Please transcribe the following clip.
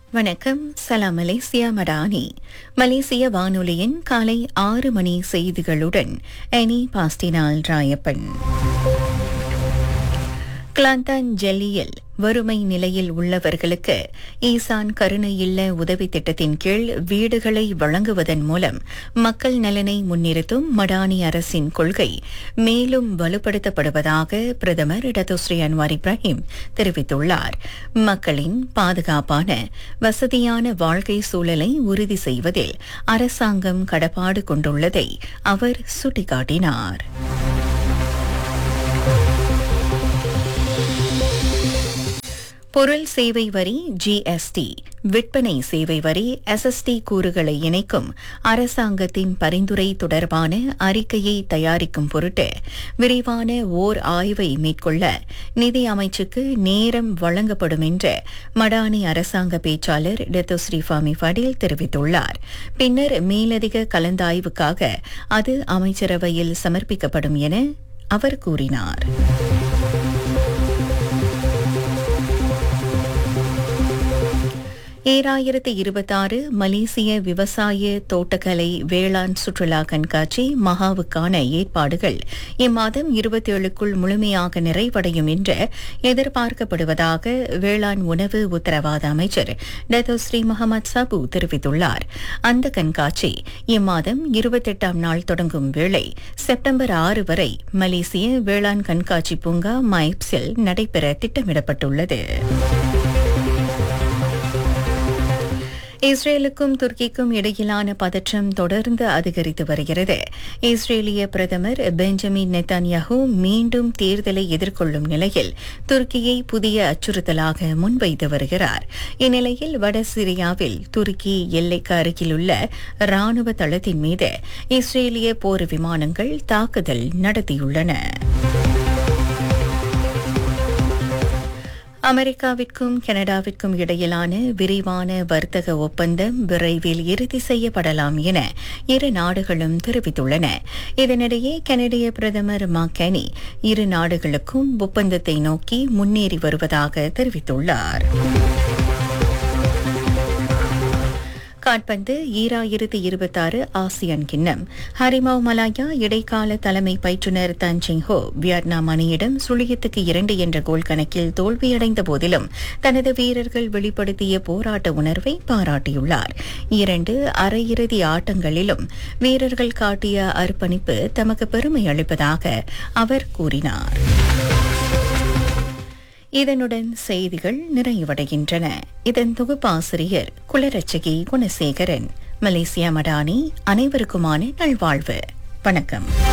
வணக்கம் சலாம் மலேசியா மடானி மலேசிய வானொலியின் காலை ஆறு மணி செய்திகளுடன் எனி பாஸ்டினால் ராயப்பன் கிளாந்தான் ஜெல்லியில் வறுமை நிலையில் உள்ளவர்களுக்கு ஈசான் கருணை இல்ல உதவி திட்டத்தின் கீழ் வீடுகளை வழங்குவதன் மூலம் மக்கள் நலனை முன்னிறுத்தும் மடானி அரசின் கொள்கை மேலும் வலுப்படுத்தப்படுவதாக பிரதமர் டத்தோஸ்ரீ அன்வார் இப்ராஹிம் தெரிவித்துள்ளார் மக்களின் பாதுகாப்பான வசதியான வாழ்க்கை சூழலை உறுதி செய்வதில் அரசாங்கம் கடப்பாடு கொண்டுள்ளதை அவர் சுட்டிக்காட்டினார் பொருள் சேவை வரி ஜிஎஸ்டி விற்பனை சேவை வரி எஸ்எஸ்டி கூறுகளை இணைக்கும் அரசாங்கத்தின் பரிந்துரை தொடர்பான அறிக்கையை தயாரிக்கும் பொருட்டு விரிவான ஓர் ஆய்வை மேற்கொள்ள நிதி அமைச்சுக்கு நேரம் வழங்கப்படும் என்று மடானி அரசாங்க பேச்சாளர் டெத்தோஸ்ரீ ஃபாமி ஃபடேல் தெரிவித்துள்ளார் பின்னர் மேலதிக கலந்தாய்வுக்காக அது அமைச்சரவையில் சமர்ப்பிக்கப்படும் என அவர் கூறினார் ஏழாயிரத்து இருபத்தாறு மலேசிய விவசாய தோட்டக்கலை வேளாண் சுற்றுலா கண்காட்சி மகாவுக்கான ஏற்பாடுகள் இம்மாதம் இருபத்தேழுக்குள் முழுமையாக நிறைவடையும் என்று எதிர்பார்க்கப்படுவதாக வேளாண் உணவு உத்தரவாத அமைச்சர் டத்தோஸ்ரீ முகமது சபு தெரிவித்துள்ளார் அந்த கண்காட்சி இம்மாதம் இருபத்தெட்டாம் நாள் தொடங்கும் வேளை செப்டம்பர் ஆறு வரை மலேசிய வேளாண் கண்காட்சி பூங்கா மைப்ஸில் நடைபெற திட்டமிடப்பட்டுள்ளது இஸ்ரேலுக்கும் துருக்கிக்கும் இடையிலான பதற்றம் தொடர்ந்து அதிகரித்து வருகிறது இஸ்ரேலிய பிரதமர் பெஞ்சமின் நெத்தான்யாஹூ மீண்டும் தேர்தலை எதிர்கொள்ளும் நிலையில் துருக்கியை புதிய அச்சுறுத்தலாக முன்வைத்து வருகிறார் இந்நிலையில் வட சிரியாவில் துருக்கி எல்லைக்கு அருகிலுள்ள ராணுவ தளத்தின் மீது இஸ்ரேலிய போர் விமானங்கள் தாக்குதல் நடத்தியுள்ளன அமெரிக்காவிற்கும் கனடாவிற்கும் இடையிலான விரிவான வர்த்தக ஒப்பந்தம் விரைவில் இறுதி செய்யப்படலாம் என இரு நாடுகளும் தெரிவித்துள்ளன இதனிடையே கனடிய பிரதமர் மாக்கனி இரு நாடுகளுக்கும் ஒப்பந்தத்தை நோக்கி முன்னேறி வருவதாக தெரிவித்துள்ளார் காட்பந்து ஈராயிரத்து இருபத்தாறு ஆசியான் கிண்ணம் ஹரிமாவ் மலாயா இடைக்கால தலைமை பயிற்றுநர் தன் சிங்ஹோ வியட்நாம் அணியிடம் சுழியத்துக்கு இரண்டு என்ற கோல் கணக்கில் தோல்வியடைந்த போதிலும் தனது வீரர்கள் வெளிப்படுத்திய போராட்ட உணர்வை பாராட்டியுள்ளார் இரண்டு அரையிறுதி ஆட்டங்களிலும் வீரர்கள் காட்டிய அர்ப்பணிப்பு தமக்கு பெருமை அளிப்பதாக அவர் கூறினார் இதனுடன் செய்திகள் நிறைவடைகின்றன இதன் தொகுப்பாசிரியர் குலரட்சகி குணசேகரன் மலேசியா மடானி அனைவருக்குமான நல்வாழ்வு வணக்கம்